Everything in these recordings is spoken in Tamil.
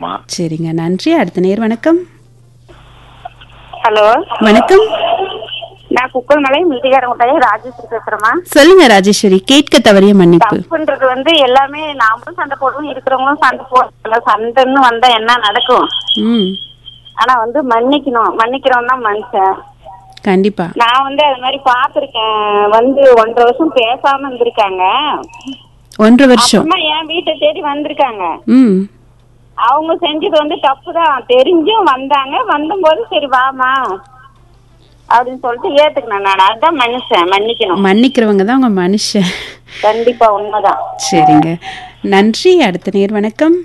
இருக்குமா சரிங்க நன்றி அடுத்த நேர் வணக்கம் ஹலோ வணக்கம் நான் குக்கல்மலை மில்டிகாரங்குட்டையே ராஜேஸ்வரி பேசுறேம்மா சொல்லுங்க ராஜேஸ்வரி கேட்க தவறிய மன்னிப்பு தப்புன்றது வந்து எல்லாமே நாமளும் சண்டை போடுவோம் இருக்கிறவங்களும் சண்டை போடுவோம் சண்டைன்னு வந்தா என்ன நடக்கும் ம் ஆனா வந்து மன்னிக்கணும் மன்னிக்கிறவன் தான் மனுஷன் கண்டிப்பா நான் வந்து அது மாதிரி பாத்திருக்கேன் வந்து ஒன்றரை வருஷம் பேசாம இருந்திருக்காங்க ஒன்றரை வருஷம் அப்புறமா என் வீட்டை தேடி வந்திருக்காங்க ம் அவங்க செஞ்சது வந்து தப்பு தான் தெரிஞ்சும் வந்தாங்க வந்தபோது சரி வாமா அப்படின்னு சொல்லிட்டு ஏத்துக்கினேன் நான் அதுதான் மனுஷன் மன்னிக்கணும் மன்னிக்கிறவங்க தான் உங்க மனுஷன் கண்டிப்பா உண்மைதான் சரிங்க நன்றி அடுத்த நேர் வணக்கம்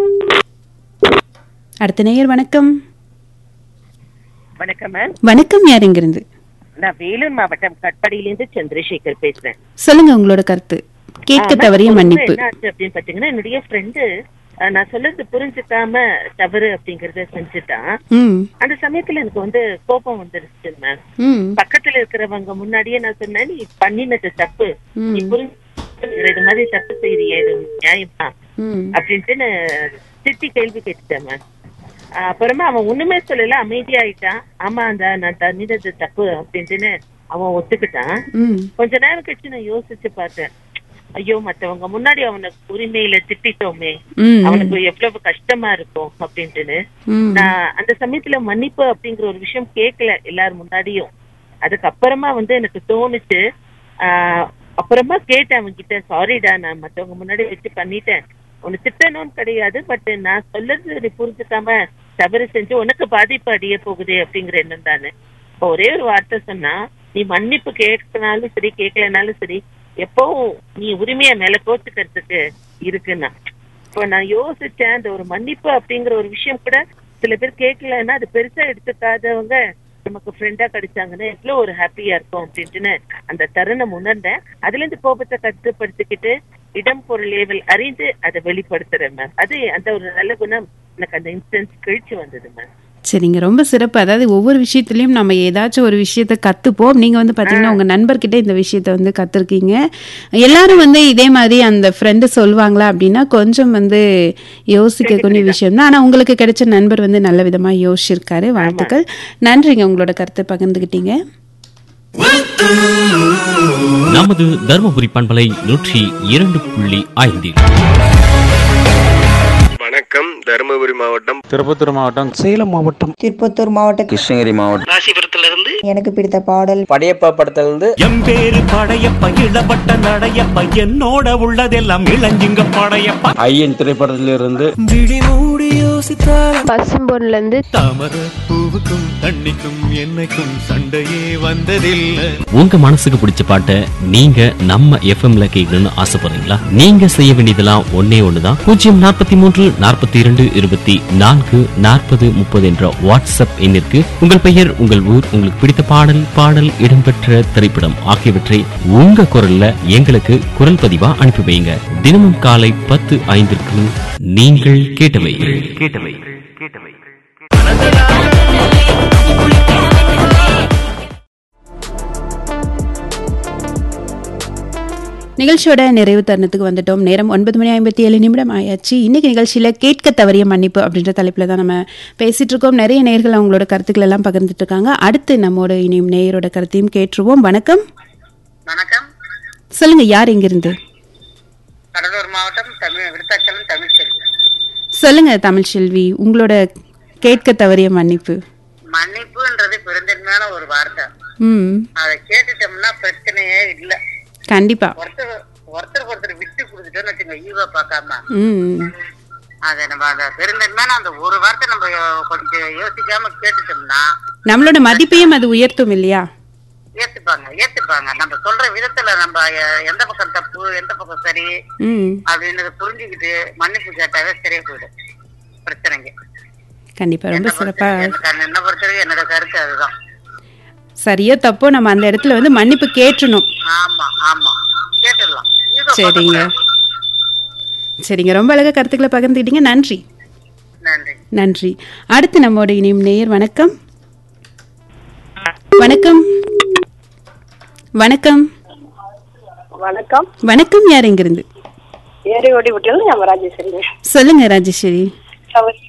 அடுத்த நேர் வணக்கம் வணக்கம் மேம் வணக்கம் யார் இங்கிருந்து நான் வேலூர் மாவட்டம் கட்படியிலிருந்து சந்திரசேகர் பேசுறேன் சொல்லுங்க உங்களோட கருத்து கேட்க ஆ, தவறிய மேம், ஒரு மன்னிப்பு முறை என்ன ஆச்சு அப்படின்னு பாத்தீங்கன்னா என்னுடைய ஃப்ரெண்டு நான் சொல்றது புரிஞ்சுக்காம தவறு அப்படிங்கறத செஞ்சுட்டான் ம் அந்த சமயத்துல எனக்கு வந்து கோபம் வந்துருச்சு மேம் ம் பக்கத்துல இருக்கிறவங்க முன்னாடியே நான் சொன்னேன் நீ பண்ணினது தப்பு ம். நீ புரிஞ்சு இது மாதிரி தப்பு செய்தியே இது நியாயமா ம் அப்படின்ட்டு நான் திட்டி கேள்வி கேட்டுட்டேன் மேம் அப்புறமா அவன் ஒண்ணுமே சொல்லல அமைதியாயிட்டான் ஆமா அந்த நான் தண்ணினது தப்பு அப்படின்ட்டுன்னு அவன் ஒத்துக்கிட்டான் ம் கொஞ்ச நேரம் கழிச்சு நான் யோசிச்சு பார்த்தேன் ஐயோ மத்தவங்க முன்னாடி அவனுக்கு உரிமையில திட்டிட்டோமே ம் அவனுக்கு எவ்வளவு கஷ்டமா இருக்கும் அப்படின்ட்டுன்னு ம் நான் அந்த சமயத்துல மன்னிப்பு அப்படிங்கிற ஒரு விஷயம் கேட்கல எல்லாரும் முன்னாடியும் அதுக்கப்புறமா வந்து எனக்கு தோணுச்சு ஆஹ் அப்புறமா கேட்டேன் அவன்கிட்ட சாரிடா நான் மத்தவங்க முன்னாடி வச்சு பண்ணிட்டேன் உன்னை திட்டணும்னு கிடையாது பட் நான் சொல்றது நீ புரிஞ்சுக்காம தவறு செஞ்சு உனக்கு பாதிப்பு அடைய போகுதே அப்படிங்கிற எண்ணம் தானே இப்போ ஒரே ஒரு வார்த்தை சொன்னா நீ மன்னிப்பு கேட்கனாலும் சரி கேட்கலனாலும் சரி எப்பவும் நீ உரிமைய மேல கோச்சுக்கிறதுக்கு இருக்குன்னா இப்போ நான் யோசிச்சேன் அந்த ஒரு மன்னிப்பு அப்படிங்கிற ஒரு விஷயம் கூட சில பேர் கேட்கலன்னா அது பெருசா எடுத்துக்காதவங்க நமக்கு ஃப்ரெண்டா கிடைச்சாங்கன்னா எவ்வளவு ஒரு ஹாப்பியா இருக்கும் அப்படின்ட்டுன்னு அந்த தருணம் உணர்ந்தேன் அதுல இருந்து கோபத்தை கட்டுப்படுத்திக்கிட்டு இடம் பொருள் ஏவல் அறிந்து அதை வெளிப்படுத்துறேன் மேம் அது அந்த ஒரு நல்ல குணம் எனக்கு அந்த இன்ஸ்டன்ஸ் கழிச்சு வந்தது மேம் சரிங்க ரொம்ப சிறப்பு அதாவது ஒவ்வொரு விஷயத்துலயும் நம்ம ஏதாச்சும் ஒரு விஷயத்த கத்துப்போம் நீங்க வந்து பாத்தீங்கன்னா உங்க நண்பர்கிட்ட இந்த விஷயத்த வந்து கத்துருக்கீங்க எல்லாரும் வந்து இதே மாதிரி அந்த ஃப்ரெண்டு சொல்லுவாங்களா அப்படின்னா கொஞ்சம் வந்து யோசிக்கக்கூடிய விஷயம் தான் ஆனா உங்களுக்கு கிடைச்ச நண்பர் வந்து நல்ல விதமா யோசிச்சிருக்காரு வாழ்த்துக்கள் நன்றிங்க உங்களோட கருத்தை பகிர்ந்துகிட்டீங்க நமது தருமபுரி பண்பலை நூற்றி இரண்டு புள்ளி ஐந்தில் வணக்கம் தருமபுரி மாவட்டம் திருப்பத்தூர் மாவட்டம் சேலம் மாவட்டம் திருப்பத்தூர் மாவட்டம் கிருஷ்ணகிரி மாவட்டம் எனக்கு பிடித்த பாடல் படையப்பா படத்திலிருந்து எம்பேரு படையப்ப இளப்பட்ட நடையப்ப என்னோட உள்ளதெல்லாம் இளஞ்சிங்க படையப்ப ஐயன் திரைப்படத்திலிருந்து பசும்பொன்ல இருந்து தாமர பூவுக்கும் தண்ணிக்கும் என்னைக்கும் சண்டையே வந்ததில்லை உங்க மனசுக்கு பிடிச்ச பாட்டை நீங்க நம்ம எஃப்எம்ல கேட்கணும்னு ஆசைப்படுறீங்களா நீங்க செய்ய வேண்டியதெல்லாம் ஒன்னே ஒண்ணுதான் பூஜ்ஜியம் நாற்பத்தி மூன்று நாற்பத்தி இரண்டு இருபத்தி நான்கு நாற்பது முப்பது என்ற வாட்ஸ்அப் எண்ணிற்கு உங்கள் பெயர் உங்கள் ஊர் உங்களுக்கு பிடித்த பாடல் பாடல் இடம்பெற்ற திரைப்படம் ஆகியவற்றை உங்க குரல்ல எங்களுக்கு குரல் பதிவா அனுப்பி வைங்க தினமும் காலை பத்து ஐந்திற்கு நீங்கள் கேட்டவை கேட்டவை கேட்டவை நிகழ்ச்சியோட நிறைவு தருணத்துக்கு வந்துட்டோம் நேரம் ஒன்பது மணி ஐம்பத்தி ஏழு நிமிடம் ஆயாச்சு இன்னைக்கு நிகழ்ச்சியில கேட்க தவறிய மன்னிப்பு அப்படின்ற தலைப்புல தான் நம்ம பேசிட்டு இருக்கோம் நிறைய நேயர்கள் அவங்களோட கருத்துக்கள் எல்லாம் பகிர்ந்துட்டு இருக்காங்க அடுத்து நம்மோட இனியும் நேயரோட கருத்தையும் கேட்டுருவோம் வணக்கம் வணக்கம் சொல்லுங்க யார் இங்கிருந்து கடலூர் மாவட்டம் தமிழ் விருத்தாச்சலம் தமிழ்ச்செல்வி சொல்லுங்க தமிழ்செல்வி உங்களோட கேட்க தவறிய மன்னிப்பு மன்னிப்புன்றது பெருந்தன்மையான ஒரு வார்த்தை ம் அதை கேட்டுட்டோம்னா பிரச்சனையே இல்ல கண்டிப்பா ஒருத்தர் ஒருத்தருக்கு ஒருத்தர் விட்டு கொடுத்துட்டோம்னு வச்சுங்க ஈவா பார்க்காம ம் அதை நம்ம அந்த பெருந்தன்மையான அந்த ஒரு வார்த்தை நம்ம கொஞ்சம் யோசிக்காம கேட்டுட்டோம்னா நம்மளோட மதிப்பையும் அது உயர்த்தும் இல்லையா ஏத்துப்பாங்க ஏத்துப்பாங்க நம்ம சொல்ற விதத்துல நம்ம எ- எந்த பக்கம் தப்பு எந்த பக்கம் சரி ம் அப்படின்றத புரிஞ்சுக்கிட்டு மன்னிப்பு கேட்டாவே சரியா போயிடும் பிரச்சனைங்க கண்டிப்பா ரொம்ப என்னை சிறப்பா பொறுத்த- எனக்கு என்ன பொறுத்தவரைக்கும் என்னோட கருத்து அதுதான் சரியோ தப்போ நம்ம அந்த இடத்துல வந்து மன்னிப்பு கேட்டணும் ஆமா ஆமா கேட்டுடலாம் ஈகோ சரிங்க பார்க்கக்கூடாது. சரிங்க ரொம்ப அழகா கருத்துக்களை பகிர்ந்துக்கிட்டீங்க நன்றி நன்றி நன்றி அடுத்து நம்மோட இனியும் நேயர் வணக்கம் வணக்கம் வணக்கம் வணக்கம் வணக்கம் யார் எங்கிருந்து ஏரி ஓடி விட்டு நம்ம ராஜேஸ்வரிங்க சொல்லுங்க ராஜேஸ்வரி அவர்